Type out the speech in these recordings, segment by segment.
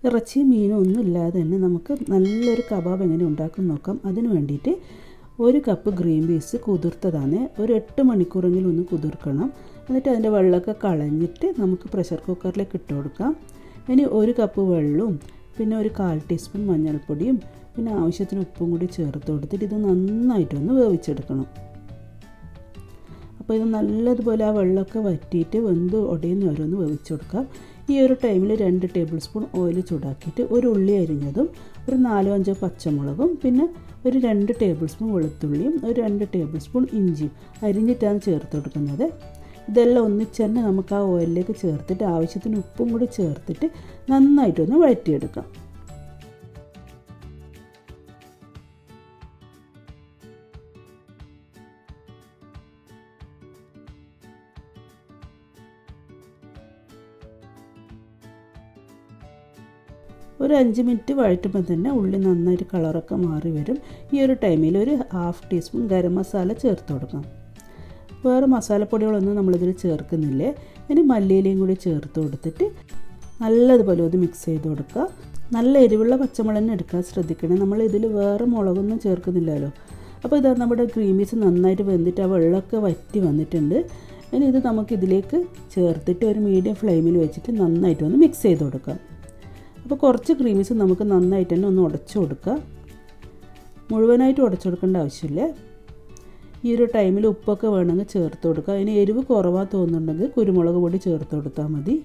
ഇറച്ചി മീനും ഒന്നും ഇല്ലാതെ തന്നെ നമുക്ക് നല്ലൊരു കബാബ് എങ്ങനെ ഉണ്ടാക്കും നോക്കാം അതിന് വേണ്ടിയിട്ട് ഒരു കപ്പ് ഗ്രീൻ പീസ് കുതിർത്തതാണ് ഒരു എട്ട് മണിക്കൂറെങ്കിലും ഒന്ന് കുതിർക്കണം എന്നിട്ട് അതിൻ്റെ വെള്ളമൊക്കെ കളഞ്ഞിട്ട് നമുക്ക് പ്രഷർ കുക്കറിലേക്ക് ഇട്ട് കൊടുക്കാം ഇനി ഒരു കപ്പ് വെള്ളവും പിന്നെ ഒരു കാൽ ടീസ്പൂൺ മഞ്ഞൾപ്പൊടിയും പിന്നെ ആവശ്യത്തിന് ഉപ്പും കൂടി ചേർത്ത് കൊടുത്തിട്ട് ഇത് നന്നായിട്ടൊന്ന് വേവിച്ചെടുക്കണം അപ്പോൾ ഇത് നല്ലതുപോലെ ആ വെള്ളമൊക്കെ വറ്റിയിട്ട് വെന്ത് ഉടയുന്ന ഓരോന്ന് വേവിച്ച് കൊടുക്കാം ഈ ഒരു ടൈമിൽ രണ്ട് ടേബിൾ സ്പൂൺ ഓയിൽ ചൂടാക്കിയിട്ട് ഒരു ഉള്ളി അരിഞ്ഞതും ഒരു നാലോ അഞ്ചോ പച്ചമുളകും പിന്നെ ഒരു രണ്ട് ടേബിൾ സ്പൂൺ വെളുത്തുള്ളിയും ഒരു രണ്ട് ടേബിൾ സ്പൂൺ ഇഞ്ചിയും അരിഞ്ഞിട്ടാണ് ചേർത്ത് കൊടുക്കുന്നത് ഇതെല്ലാം ഒന്നിച്ച് തന്നെ നമുക്ക് ആ ഓയിലിലേക്ക് ചേർത്തിട്ട് ആവശ്യത്തിന് ഉപ്പും കൂടി ചേർത്തിട്ട് നന്നായിട്ടൊന്ന് വഴറ്റിയെടുക്കാം ഒരു അഞ്ച് മിനിറ്റ് വഴറ്റുമ്പോൾ തന്നെ ഉള്ളി നന്നായിട്ട് കളറൊക്കെ മാറി വരും ഈ ഒരു ടൈമിൽ ഒരു ഹാഫ് ടീസ്പൂൺ ഗരം മസാല ചേർത്ത് കൊടുക്കാം വേറെ മസാലപ്പൊടികളൊന്നും നമ്മളിതിൽ ചേർക്കുന്നില്ലേ ഇനി മല്ലിയിലയും കൂടി ചേർത്ത് കൊടുത്തിട്ട് നല്ലതുപോലെ ഒന്ന് മിക്സ് ചെയ്ത് കൊടുക്കുക നല്ല എരിവുള്ള പച്ചമുളക് എടുക്കാൻ ശ്രദ്ധിക്കണം നമ്മൾ ഇതിൽ വേറെ മുളകൊന്നും ചേർക്കുന്നില്ലല്ലോ അപ്പോൾ ഇതാ നമ്മുടെ ഗ്രീമീസ് നന്നായിട്ട് വെന്തിട്ട് ആ വെള്ളമൊക്കെ വറ്റി വന്നിട്ടുണ്ട് ഇനി ഇത് നമുക്കിതിലേക്ക് ചേർത്തിട്ട് ഒരു മീഡിയം ഫ്ലെയിമിൽ വെച്ചിട്ട് നന്നായിട്ട് ഒന്ന് മിക്സ് ചെയ്ത് കൊടുക്കാം അപ്പോൾ കുറച്ച് ക്രീമീസ് നമുക്ക് നന്നായിട്ട് തന്നെ ഒന്ന് ഉടച്ചു കൊടുക്കുക മുഴുവനായിട്ട് ഉടച്ചു കൊടുക്കേണ്ട ആവശ്യമില്ല ഈ ഒരു ടൈമിൽ ഉപ്പൊക്കെ വേണമെങ്കിൽ ചേർത്ത് കൊടുക്കുക അതിന് എരിവ് കുറവാ തോന്നുന്നുണ്ടെങ്കിൽ കുരുമുളക് പൊടി ചേർത്ത് കൊടുത്താൽ മതി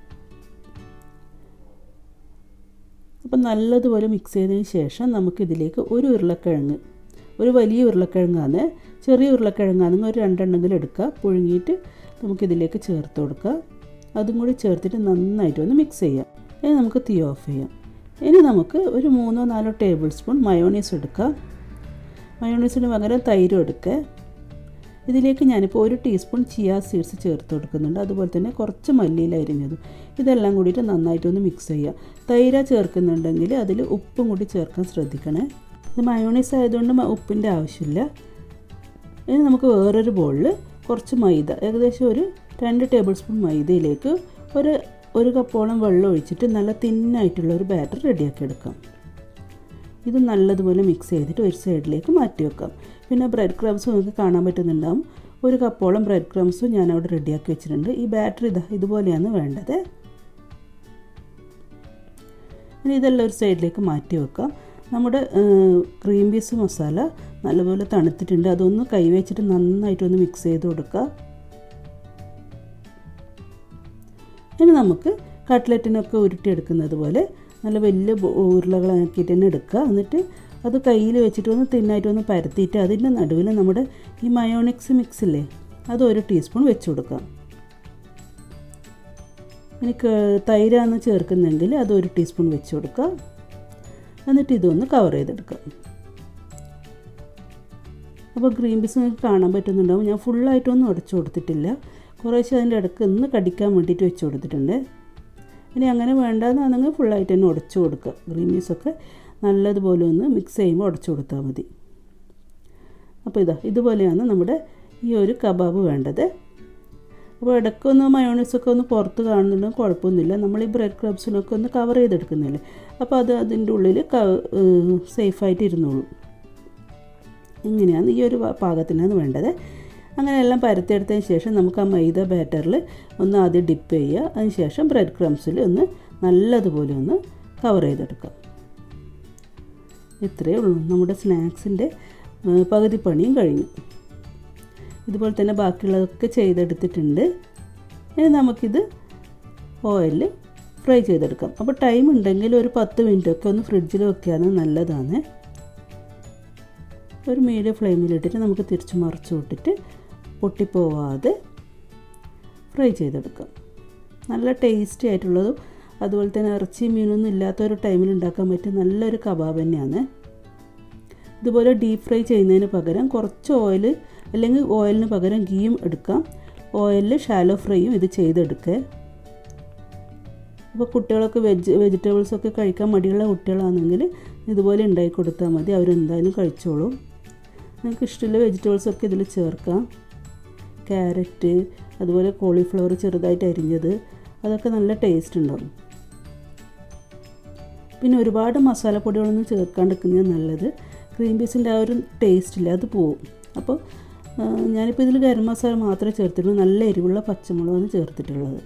അപ്പം നല്ലതുപോലെ മിക്സ് ചെയ്തതിന് ശേഷം നമുക്കിതിലേക്ക് ഒരു ഉരുളക്കിഴങ്ങ് ഒരു വലിയ ഉരുളക്കിഴങ്ങാണ് ചെറിയ ഉരുളക്കിഴങ്ങാണെങ്കിൽ ഒരു രണ്ടെണ്ണെങ്കിലും എടുക്കുക പുഴുങ്ങിയിട്ട് നമുക്കിതിലേക്ക് ചേർത്ത് കൊടുക്കുക അതും കൂടി ചേർത്തിട്ട് നന്നായിട്ട് ഒന്ന് മിക്സ് ചെയ്യാം ഇനി നമുക്ക് തീ ഓഫ് ചെയ്യാം ഇനി നമുക്ക് ഒരു മൂന്നോ നാലോ ടേബിൾ സ്പൂൺ മയോണീസ് എടുക്കാം മയോണീസിന് പകരം തൈരും എടുക്കുക ഇതിലേക്ക് ഞാനിപ്പോൾ ഒരു ടീസ്പൂൺ ചിയ സീഡ്സ് ചേർത്ത് കൊടുക്കുന്നുണ്ട് അതുപോലെ തന്നെ കുറച്ച് മല്ലിയില അരിഞ്ഞതും ഇതെല്ലാം കൂടിയിട്ട് നന്നായിട്ടൊന്ന് മിക്സ് ചെയ്യുക തൈര ചേർക്കുന്നുണ്ടെങ്കിൽ അതിൽ ഉപ്പും കൂടി ചേർക്കാൻ ശ്രദ്ധിക്കണേ ഇത് മയോണീസ് ആയതുകൊണ്ട് ഉപ്പിൻ്റെ ആവശ്യമില്ല ഇനി നമുക്ക് വേറൊരു ബോളിൽ കുറച്ച് മൈദ ഏകദേശം ഒരു രണ്ട് ടേബിൾ സ്പൂൺ മൈദയിലേക്ക് ഒരു ഒരു കപ്പോളം വെള്ളം ഒഴിച്ചിട്ട് നല്ല തിന്നായിട്ടുള്ള ഒരു ബാറ്റർ റെഡിയാക്കി എടുക്കാം ഇത് നല്ലതുപോലെ മിക്സ് ചെയ്തിട്ട് ഒരു സൈഡിലേക്ക് മാറ്റി വെക്കാം പിന്നെ ബ്രെഡ് ക്രംസ് നിങ്ങൾക്ക് കാണാൻ പറ്റുന്നുണ്ടാവും ഒരു കപ്പോളം ബ്രെഡ് ക്രംസും ഞാൻ അവിടെ റെഡിയാക്കി വെച്ചിട്ടുണ്ട് ഈ ബാറ്റർ ഇതാ ഇതുപോലെയാണ് വേണ്ടത് ഇനി ഇതെല്ലാം ഒരു സൈഡിലേക്ക് മാറ്റി വെക്കാം നമ്മുടെ ക്രീം പീസ് മസാല നല്ലപോലെ തണുത്തിട്ടുണ്ട് അതൊന്ന് കൈവച്ചിട്ട് നന്നായിട്ടൊന്ന് മിക്സ് ചെയ്ത് കൊടുക്കുക ഇനി നമുക്ക് കട്ട്ലറ്റിനൊക്കെ ഉരുട്ടിയെടുക്കുന്നത് പോലെ നല്ല വലിയ ഉരുളകളാക്കിയിട്ട് തന്നെ എടുക്കുക എന്നിട്ട് അത് കയ്യിൽ വെച്ചിട്ട് ഒന്ന് തിന്നായിട്ട് ഒന്ന് പരത്തിയിട്ട് അതിൻ്റെ നടുവിൽ നമ്മുടെ ഈ മയോണിക്സ് മിക്സ് ഇല്ലേ അത് ഒരു ടീസ്പൂൺ വെച്ച് കൊടുക്കാം ഇനി തൈരാണ് ചേർക്കുന്നെങ്കിൽ അത് ഒരു ടീസ്പൂൺ വെച്ച് കൊടുക്കുക എന്നിട്ട് ഇതൊന്ന് കവർ ചെയ്തെടുക്കാം അപ്പോൾ ഗ്രീൻ പീസ് നിങ്ങൾക്ക് കാണാൻ പറ്റുന്നുണ്ടാവും ഞാൻ ഫുള്ളായിട്ടൊന്നും ഉടച്ചു കൊടുത്തിട്ടില്ല കുറേശ്ശെ അതിൻ്റെ ഇടയ്ക്ക് ഒന്ന് കടിക്കാൻ വേണ്ടിയിട്ട് വെച്ച് കൊടുത്തിട്ടുണ്ട് ഇനി അങ്ങനെ വേണ്ടാന്നാണെങ്കിൽ ഫുള്ളായിട്ട് തന്നെ ഉടച്ചു കൊടുക്കുക ഗ്രീൻ പീസൊക്കെ നല്ലതുപോലെ ഒന്ന് മിക്സ് ചെയ്യുമ്പോൾ ഉടച്ചു കൊടുത്താൽ മതി അപ്പോൾ ഇതാ ഇതുപോലെയാണ് നമ്മുടെ ഈ ഒരു കബാബ് വേണ്ടത് അപ്പോൾ ഇടയ്ക്കൊന്ന് മയോണീസൊക്കെ ഒന്ന് പുറത്ത് കാണുന്നുണ്ടെങ്കിൽ കുഴപ്പമൊന്നുമില്ല നമ്മൾ ഈ ബ്രെഡ് ക്രബ്സിനൊക്കെ ഒന്ന് കവർ ചെയ്തെടുക്കുന്നില്ലേ അപ്പോൾ അത് അതിൻ്റെ ഉള്ളിൽ സേഫായിട്ട് ഇരുന്നോളും ഇങ്ങനെയാണ് ഈ ഒരു പാകത്തിനാണ് വേണ്ടത് അങ്ങനെ എല്ലാം പരത്തിയെടുത്തതിന് ശേഷം നമുക്ക് ആ മൈദ ബാറ്ററിൽ ഒന്ന് ആദ്യം ഡിപ്പ് ചെയ്യുക അതിന് ശേഷം ബ്രെഡ് ക്രംസിൽ ഒന്ന് നല്ലതുപോലെ ഒന്ന് കവർ ചെയ്തെടുക്കാം ഇത്രയേ ഉള്ളൂ നമ്മുടെ സ്നാക്സിൻ്റെ പകുതി പണിയും കഴിഞ്ഞു ഇതുപോലെ തന്നെ ബാക്കിയുള്ളതൊക്കെ ചെയ്തെടുത്തിട്ടുണ്ട് ഇനി നമുക്കിത് ഓയിലിൽ ഫ്രൈ ചെയ്തെടുക്കാം അപ്പോൾ ടൈം ഉണ്ടെങ്കിൽ ഒരു പത്ത് മിനിറ്റൊക്കെ ഒന്ന് ഫ്രിഡ്ജിൽ വെക്കുകയാണ് നല്ലതാണ് ഒരു മീഡിയം ഫ്ലെയിമിലിട്ടിട്ട് നമുക്ക് തിരിച്ച് മറിച്ച് വിട്ടിട്ട് പൊട്ടിപ്പോവാതെ ഫ്രൈ ചെയ്തെടുക്കാം നല്ല ടേസ്റ്റി ആയിട്ടുള്ളതും അതുപോലെ തന്നെ ഇറച്ചി മീനൊന്നും ഇല്ലാത്ത ഒരു ടൈമിൽ ഉണ്ടാക്കാൻ പറ്റിയ നല്ലൊരു കബാബ് തന്നെയാണ് ഇതുപോലെ ഡീപ്പ് ഫ്രൈ ചെയ്യുന്നതിന് പകരം കുറച്ച് ഓയിൽ അല്ലെങ്കിൽ ഓയിലിന് പകരം ഗീയും എടുക്കാം ഓയിലിൽ ഷാലോ ഫ്രൈയും ഇത് ചെയ്തെടുക്കുക അപ്പോൾ കുട്ടികളൊക്കെ വെജ് വെജിറ്റബിൾസൊക്കെ കഴിക്കാൻ മടിയുള്ള കുട്ടികളാണെങ്കിൽ ഇതുപോലെ ഉണ്ടാക്കി കൊടുത്താൽ മതി അവരെന്തായാലും കഴിച്ചോളും നിങ്ങൾക്ക് ഇഷ്ടമുള്ള വെജിറ്റബിൾസൊക്കെ ഇതിൽ ചേർക്കാം ക്യാരറ്റ് അതുപോലെ കോളിഫ്ലവർ ചെറുതായിട്ട് അരിഞ്ഞത് അതൊക്കെ നല്ല ടേസ്റ്റ് ഉണ്ടാവും പിന്നെ ഒരുപാട് മസാലപ്പൊടികളൊന്നും ചേർക്കാണ്ടിരിക്കുന്നത് നല്ലത് ഗ്രീൻ പീസിൻ്റെ ആ ഒരു ടേസ്റ്റില്ല അത് പോവും അപ്പോൾ ആ, ഞാനിപ്പോൾ ഇതിൽ ഗരം മസാല മാത്രമേ ചേർത്തിട്ടുള്ളൂ നല്ല എരിവുള്ള പച്ചമുളകാണ് ചേർത്തിട്ടുള്ളത്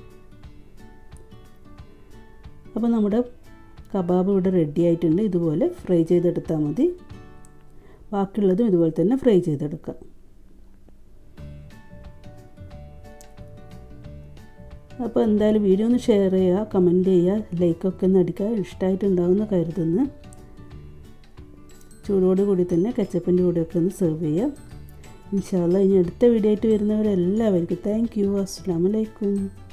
അപ്പോൾ നമ്മുടെ കബാബ് ഇവിടെ റെഡി ആയിട്ടുണ്ട് ഇതുപോലെ ഫ്രൈ ചെയ്തെടുത്താൽ മതി ബാക്കിയുള്ളതും ഇതുപോലെ തന്നെ ഫ്രൈ ചെയ്തെടുക്കാം അപ്പോൾ എന്തായാലും വീഡിയോ ഒന്ന് ഷെയർ ചെയ്യുക കമൻറ്റ് ചെയ്യുക ലൈക്കൊക്കെ ഒന്ന് അടിക്കുക ഇഷ്ടമായിട്ടുണ്ടാവുമെന്ന് കരുതുന്നു ചൂടോട് കൂടി തന്നെ കച്ചപ്പിൻ്റെ കൂടെയൊക്കെ ഒന്ന് സെർവ് ചെയ്യുക ഇൻഷാല്ല ഇനി അടുത്ത വീഡിയോ ആയിട്ട് വരുന്നവരെല്ലാവർക്കും താങ്ക് യു അസ്സാം വലൈക്കും